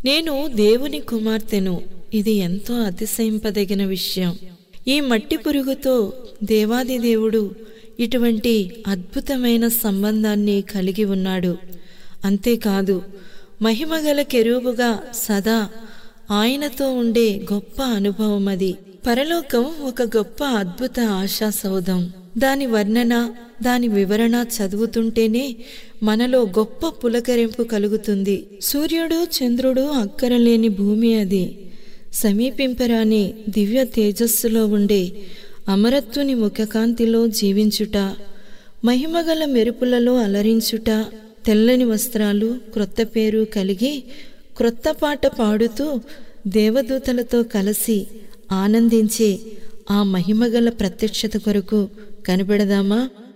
నేను దేవుని కుమార్తెను ఇది ఎంతో అతిశయింపదగిన విషయం ఈ మట్టి పురుగుతో దేవాది దేవుడు ఇటువంటి అద్భుతమైన సంబంధాన్ని కలిగి ఉన్నాడు అంతేకాదు మహిమగల కెరూబుగా సదా ఆయనతో ఉండే గొప్ప అనుభవం అది పరలోకం ఒక గొప్ప అద్భుత ఆశా సౌధం దాని వర్ణన దాని వివరణ చదువుతుంటేనే మనలో గొప్ప పులకరింపు కలుగుతుంది సూర్యుడు చంద్రుడు అక్కరలేని భూమి అది సమీపింపరాని దివ్య తేజస్సులో ఉండే అమరత్వుని ముఖకాంతిలో జీవించుట మహిమగల మెరుపులలో అలరించుట తెల్లని వస్త్రాలు క్రొత్త పేరు కలిగి క్రొత్త పాట పాడుతూ దేవదూతలతో కలిసి ఆనందించే ఆ మహిమగల ప్రత్యక్షత కొరకు కనిపెడదామా